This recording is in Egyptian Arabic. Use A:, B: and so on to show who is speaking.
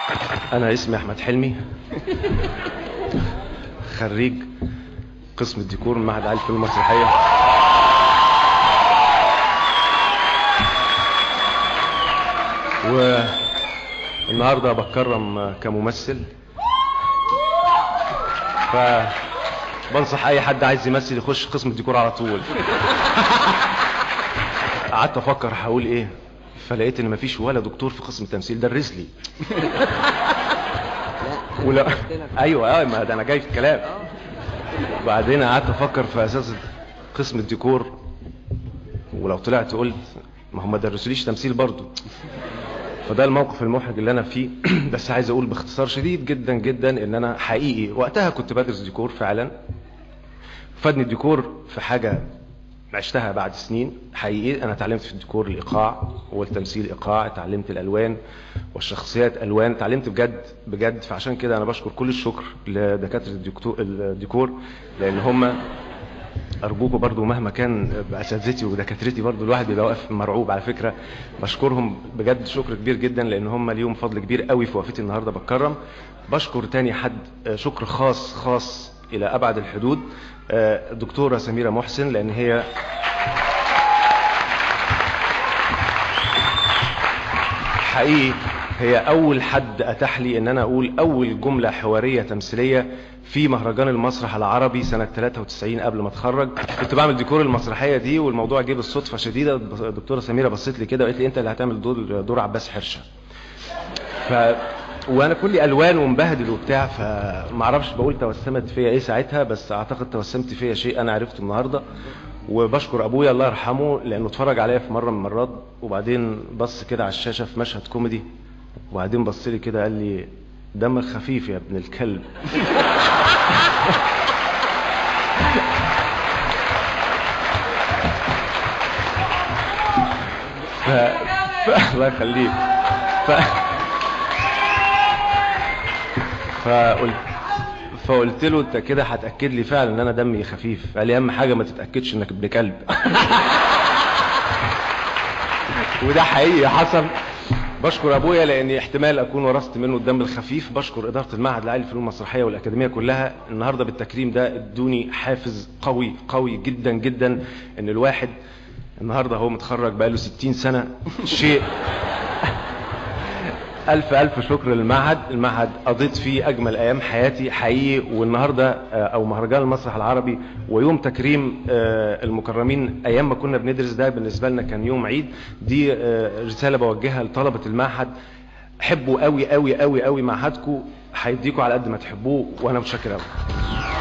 A: انا اسمي احمد حلمي خريج قسم الديكور من معهد عالي الفنون المسرحيه والنهارده بتكرم كممثل ف بنصح اي حد عايز يمثل يخش قسم الديكور على طول قعدت افكر هقول ايه فلقيت ان مفيش ولا دكتور في قسم التمثيل درس لي ولا ايوه اه ما ده انا جاي في الكلام بعدين قعدت افكر في اساس قسم الديكور ولو طلعت قلت ما هم ما درسوليش تمثيل برضو فده الموقف المحرج اللي انا فيه بس عايز اقول باختصار شديد جدا جدا ان انا حقيقي وقتها كنت بدرس ديكور فعلا فادني الديكور في حاجه عشتها بعد سنين حقيقي انا اتعلمت في الديكور الايقاع والتمثيل ايقاع اتعلمت الالوان والشخصيات الوان اتعلمت بجد بجد فعشان كده انا بشكر كل الشكر لدكاتره الدكتور الديكور لان هم ارجوكوا برضو مهما كان باساتذتي ودكاترتي برضو الواحد بيبقى واقف مرعوب على فكره بشكرهم بجد شكر كبير جدا لان هم ليهم فضل كبير قوي في وقفتي النهارده بتكرم بشكر تاني حد شكر خاص خاص الى ابعد الحدود الدكتوره سميره محسن لان هي حقيقي هي اول حد اتاح لي ان انا اقول اول جمله حواريه تمثيليه في مهرجان المسرح العربي سنه 93 قبل ما اتخرج كنت بعمل ديكور المسرحيه دي والموضوع جه بالصدفه شديده الدكتوره سميره بصت لي كده وقالت لي انت اللي هتعمل دور دور عباس حرشه ف وانا كلي الوان ومبهدل وبتاع فما اعرفش بقول توسمت فيا ايه ساعتها بس اعتقد توسمت فيا شيء انا عرفته النهارده وبشكر ابويا الله يرحمه لانه اتفرج عليا في مره من المرات وبعدين بص كده على الشاشه في مشهد كوميدي وبعدين بص لي كده قال لي دمك خفيف يا ابن الكلب ف... ف... الله يخليك ف... فقلت فقلت له انت كده هتاكد لي فعلا ان انا دمي خفيف قال لي اهم حاجه ما تتاكدش انك ابن كلب وده حقيقي حصل بشكر ابويا لاني احتمال اكون ورثت منه الدم الخفيف بشكر اداره المعهد العالي للفنون المسرحيه والاكاديميه كلها النهارده بالتكريم ده ادوني حافز قوي قوي جدا جدا ان الواحد النهارده هو متخرج بقاله 60 سنه شيء ألف ألف شكر للمعهد المعهد قضيت فيه أجمل أيام حياتي حقيقي والنهاردة أو مهرجان المسرح العربي ويوم تكريم المكرمين أيام ما كنا بندرس ده بالنسبة لنا كان يوم عيد دي رسالة بوجهها لطلبة المعهد حبوا قوي قوي قوي قوي معهدكم هيديكوا على قد ما تحبوه وأنا متشكر قوي